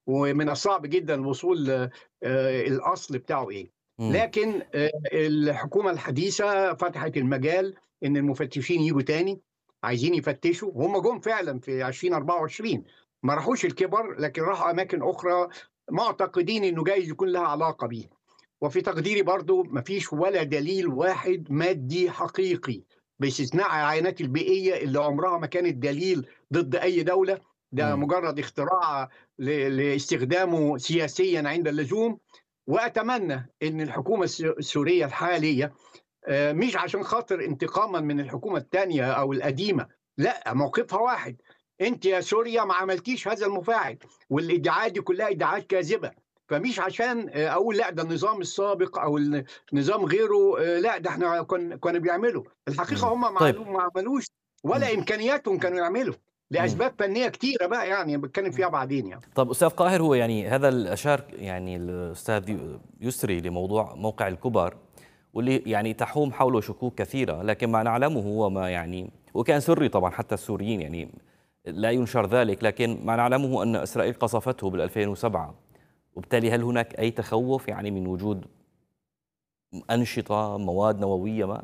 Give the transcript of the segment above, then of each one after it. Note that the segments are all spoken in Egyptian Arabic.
ومن الصعب جدا الوصول آه، الاصل بتاعه ايه مم. لكن آه، الحكومه الحديثه فتحت المجال ان المفتشين يجوا تاني عايزين يفتشوا وهم جم فعلا في 2024 ما راحوش الكبر لكن راحوا اماكن اخرى معتقدين انه جايز يكون لها علاقه بيه وفي تقديري برضو ما فيش ولا دليل واحد مادي حقيقي باستثناء العينات البيئيه اللي عمرها ما كانت دليل ضد اي دوله ده مم. مجرد اختراع ل- لاستخدامه سياسيا عند اللزوم واتمنى ان الحكومه الس- السوريه الحاليه آه، مش عشان خاطر انتقاما من الحكومه الثانيه او القديمه لا موقفها واحد انت يا سوريا ما عملتيش هذا المفاعل والادعاءات دي كلها ادعاءات كاذبه فمش عشان آه، اقول لا ده النظام السابق او النظام غيره آه، لا ده احنا كنا كانوا بيعملوا الحقيقه مم. هم ما طيب. عملوا- ما عملوش ولا مم. امكانياتهم كانوا يعملوا لاسباب فنيه كتيره بقى يعني بتكلم فيها بعدين يعني طب استاذ قاهر هو يعني هذا اللي اشار يعني الاستاذ يو- يسري لموضوع موقع الكبر واللي يعني تحوم حوله شكوك كثيره لكن ما نعلمه هو ما يعني وكان سري طبعا حتى السوريين يعني لا ينشر ذلك لكن ما نعلمه ان اسرائيل قصفته بال 2007 وبالتالي هل هناك اي تخوف يعني من وجود انشطه مواد نوويه ما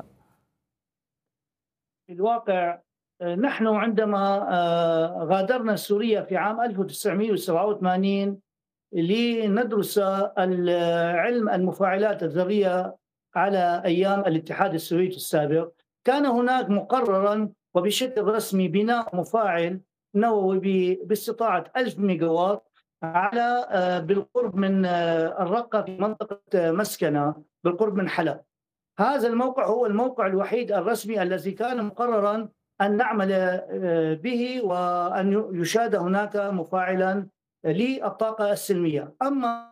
في الواقع آه، نحن عندما آه، غادرنا سوريا في عام 1987 لندرس ال- علم المفاعلات الذرية على أيام الاتحاد السوفيتي السابق كان هناك مقررا وبشكل رسمي بناء مفاعل نووي ب- باستطاعة 1000 ميجاوات على آه، بالقرب من آه، الرقة في منطقة آه، مسكنة بالقرب من حلب هذا الموقع هو الموقع الوحيد الرسمي الذي كان مقررا ان نعمل آه، به وان يشاد هناك مفاعلا للطاقه السلميه، اما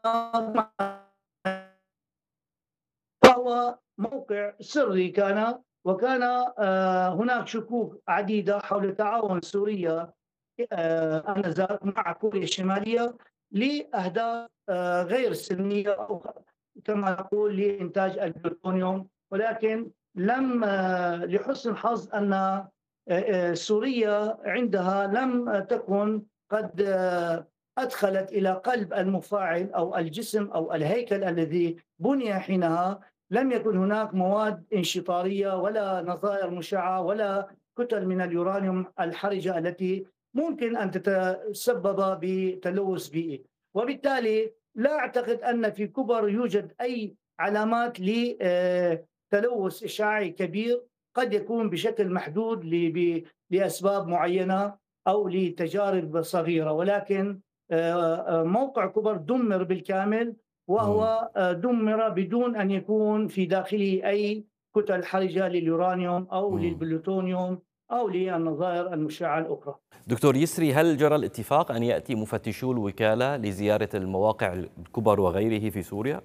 فهو موقع سري كان وكان آه، هناك شكوك عديده حول تعاون سوريا آه، انذاك مع كوريا الشماليه لاهداف آه، غير سلميه او كما نقول لانتاج البلوتونيوم ولكن لم آه، لحسن الحظ ان آه، آه، سوريا عندها لم تكن قد آه، ادخلت الى قلب المفاعل او الجسم او الهيكل الذي بني حينها لم يكن هناك مواد انشطاريه ولا نظائر مشعه ولا كتل من اليورانيوم الحرجه التي ممكن ان تتسبب بتلوث بيئي وبالتالي لا اعتقد ان في كبر يوجد اي علامات لتلوث اشعاعي كبير قد يكون بشكل محدود ل- ب- لاسباب معينه او لتجارب صغيره ولكن آه، آه، موقع كبر دمر بالكامل وهو آه، دمر بدون ان يكون في داخله اي كتل حرجه لليورانيوم او مم. للبلوتونيوم او للنظائر المشعه الاخرى. دكتور يسري هل جرى الاتفاق ان ياتي مفتشو الوكاله لزياره المواقع الكبر وغيره في سوريا؟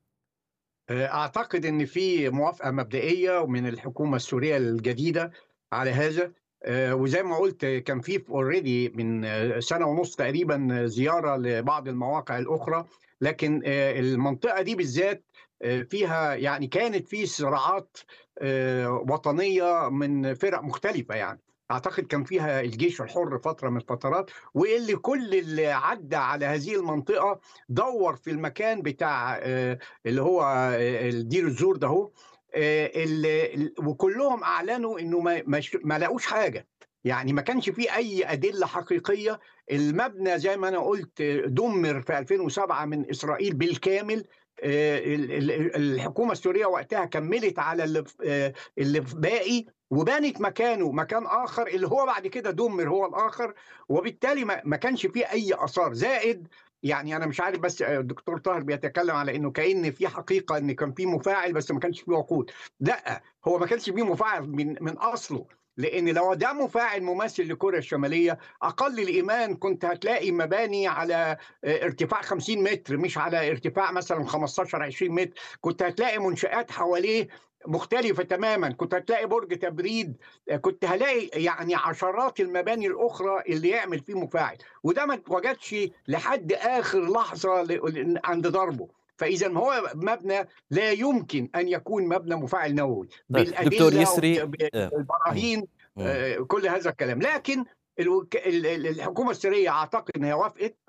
اعتقد ان في موافقه مبدئيه من الحكومه السوريه الجديده على هذا آه، وزي ما قلت كان في اوريدي من آه، سنه ونص تقريبا زياره لبعض المواقع الاخرى لكن آه، المنطقه دي بالذات آه، فيها يعني كانت في صراعات آه، وطنيه من فرق مختلفه يعني اعتقد كان فيها الجيش الحر فتره من الفترات واللي كل اللي عدى على هذه المنطقه دور في المكان بتاع آه، اللي هو آه، الدير الزور ده هو آه، ال- ال- وكلهم اعلنوا انه ما ما ش- ما لاقوش حاجه يعني ما كانش فيه اي ادله حقيقيه المبنى زي ما انا قلت آه، دمر في 2007 من اسرائيل بالكامل آه، ال- ال- الحكومه السوريه وقتها كملت على اللي في- آه، اللي في باقي وبنت مكانه مكان اخر اللي هو بعد كده دمر هو الاخر وبالتالي ما ما كانش فيه اي اثار زائد يعني انا مش عارف بس الدكتور طاهر بيتكلم على انه كان في حقيقه ان كان في مفاعل بس ما كانش فيه وقود لا هو ما كانش فيه مفاعل من من اصله لان لو ده مفاعل مماثل لكوريا الشماليه اقل الايمان كنت هتلاقي مباني على ارتفاع 50 متر مش على ارتفاع مثلا 15 20 متر كنت هتلاقي منشات حواليه مختلفة تماما كنت هتلاقي برج تبريد كنت هلاقي يعني عشرات المباني الأخرى اللي يعمل فيه مفاعل وده ما اتوجدش لحد آخر لحظة ل- عند ضربه فإذا هو مبنى لا يمكن أن يكون مبنى مفاعل نووي طيب، دكتور بالأدلة يسري، والبراهين مم. آه، كل هذا الكلام لكن الوك... ال- ال- الحكومة السورية أعتقد أنها وافقت